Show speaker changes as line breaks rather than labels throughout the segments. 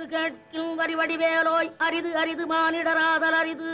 கொடியது கேட்கும் வரி வடிவேலோய் அரிது அரிது மானிடராதல் அரிது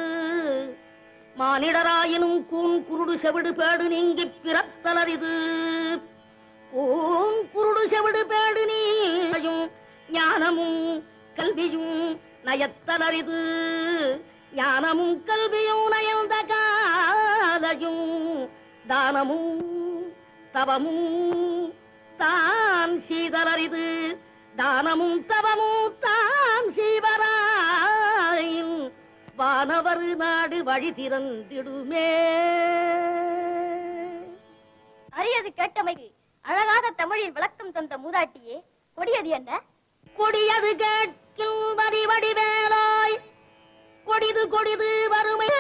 மானிடராயினும் கூன் குருடு செவிடு பேடு நீங்கி பிறத்தல் அரிது கூன் குருடு செவிடு பேடு நீயும் ஞானமும் கல்வியும் நயத்தல் அரிது ஞானமும் கல்வியும் நயந்த காலையும் தானமும் தவமும் தான் சீதலரிது தானமும் தவமும் தான் சீவராயின் வானவர் நாடு வழி திறந்திடுமே
அரியது கேட்டமைக்கு அழகாக தமிழில் விளக்கம் தந்த மூதாட்டியே கொடியது என்ன
கொடியது கேட்கும் வரி வடிவேலாய் கொடிது கொடிது வறுமை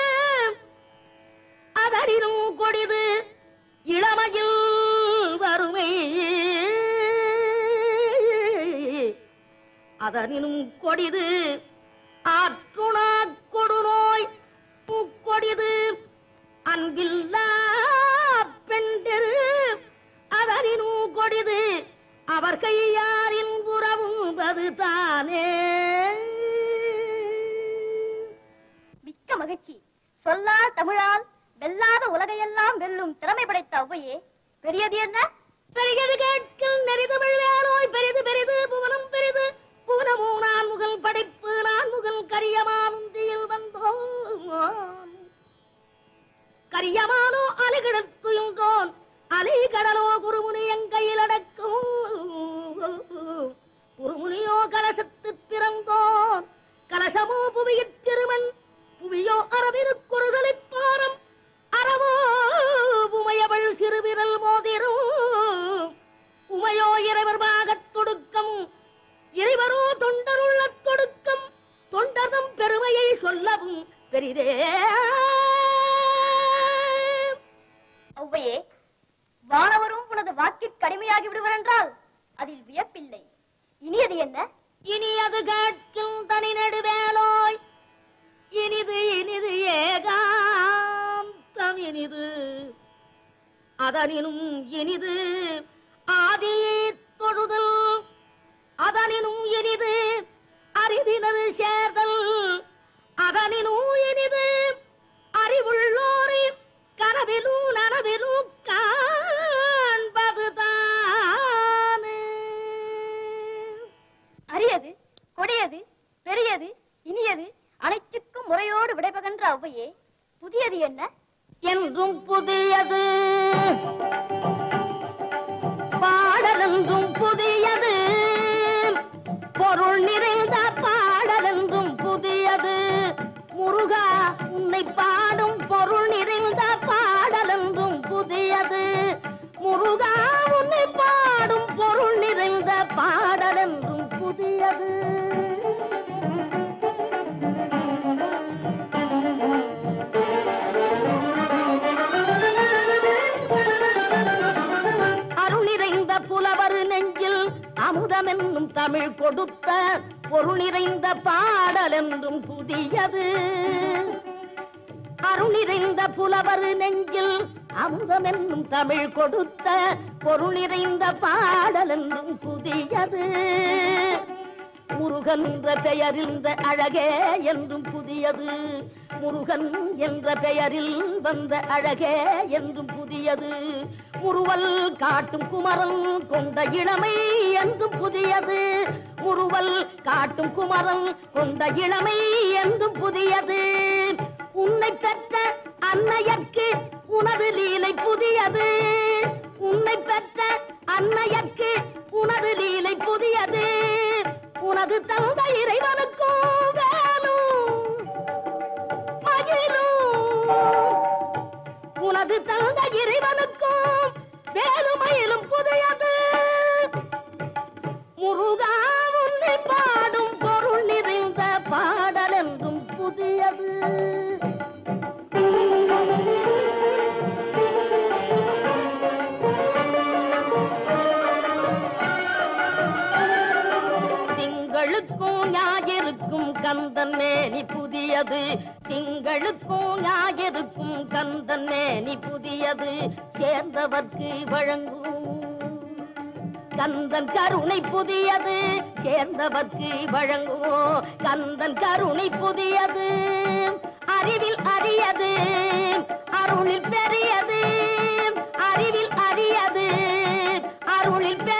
அதனினும் கொடிது இளமையில் வறுமை அதனினும் கொடிது ஆற்றுணா கொடுநோய் கொடிது அன்பில்லா பெண்டெரு அதனினும் கொடிது அவர் கையாரின் புறவும்பது தானே
மிக்க மகிழ்ச்சி சொல்லால் தமிழால் வெல்லாத உலகையெல்லாம் வெல்லும் திறமை படைத்த ஔவையே பெரியது என்ன
பெரியது கேட்கில் நெறிதமிழ் வேலோய் பெரிது பெரிது புவனம் பெரிது புவனமோ நான் முகல் படைப்பு நான் முகல் கரியமானுந்தியில் வந்தோம் கரியமானோ அலைகிடத்துயின்றோன் அலை கடலோ குருமுனி எங்கையில் அடக்கும் குருமுனியோ கலசத்து பிறந்தோன் கலசமோ புவியிற் திருமண் புவியோ அரவிருக்குறுதலை பாரம் அறவோ உமையவள் சிறுவிரல் மோதிரும் உமையோ இறைவர் பாகத் தொடுக்கம் இறைவரோ தொண்டருள்ள தொடுக்கம் தொண்டர்தம் பெருமையை சொல்லவும் பெரிதே
ஔவையே வானவரும் உனது வாக்கிற்கு கடுமையாகி விடுவர் என்றால் அதில் வியப்பில்லை இனியது என்ன
இனி அது கேட்கும் தனி நெடுவேலோய் இனிது இனிது ஏகாந்தம் இனிது அதனினும் இனிது ஆதியை தொழுதல் அதனினும் இனிது அறிவினர் சேர்தல் அதனினும் இனிது அறிவுள்ளோரை கனவிலும் நனவிலும் காண்பது தானே
அரியது கொடியது பெரியது இனியது அனைத்துக்கும் முறையோடு விடைபகன்ற ஔவையே புதியது என்ன
என்றும் புதியது பாடலென்றும் புதியது பொருள் நிறைந்த பாடலென்றும் புதியது முருகா உன்னை பாடும் பொருள் நிறைந்த பாடலென்றும் புதியது முருகா உன்னை பாடும் பொருள் நிறைந்த பாடலென்றும் புதியது அருள் நிறைந்த புலவர் நெஞ்சில் அமுதம் என்னும் தமிழ் கொடுத்த பொருள் நிறைந்த பாடல் என்றும் புதியது அருள் நிறைந்த புலவர் நெஞ்சில் அமுதம் என்னும் தமிழ் கொடுத்த பொருள் நிறைந்த பாடல் என்றும் புதியது முருகன் என்ற பெயரில் இந்த அழகே என்றும் புதியது முருகன் என்ற பெயரில் வந்த அழகே என்றும் புதியது முருவல் காட்டும் குமரன் கொண்ட இளமை என்றும் புதியது முருவல் காட்டும் குமரன் கொண்ட இளமை என்றும் புதியது உன்னை பெற்ற அன்னையர்க்கு உனது லீலை புதியது உன்னை பெற்ற அன்னையர்க்கு உனது லீலை புதியது உனது தந்தை இறைவனுக்கும் வேலும் மயிலும் உனது தந்தை இறைவனுக்கும் வேலுமயிலும் புதையது முருகா உன்னை பாடும் பொருள் நிறைந்த பாடல் என்றும் புதியது திங்களுக்கும் ஞாயிறுக்கும் கந்தன் மேனி புதியது திங்களுக்கும் ஞாயிறுக்கும் கந்தன் மேனி புதியது சேர்ந்தவர்க்கு வழங்கும் கந்தன் கருணை புதியது சேர்ந்தவர்க்கு வழங்குவோம் கந்தன் கருணை புதியது அறிவில் அரியது அருளில் பெரியது அறிவில் அரியது அருளில் பெரியது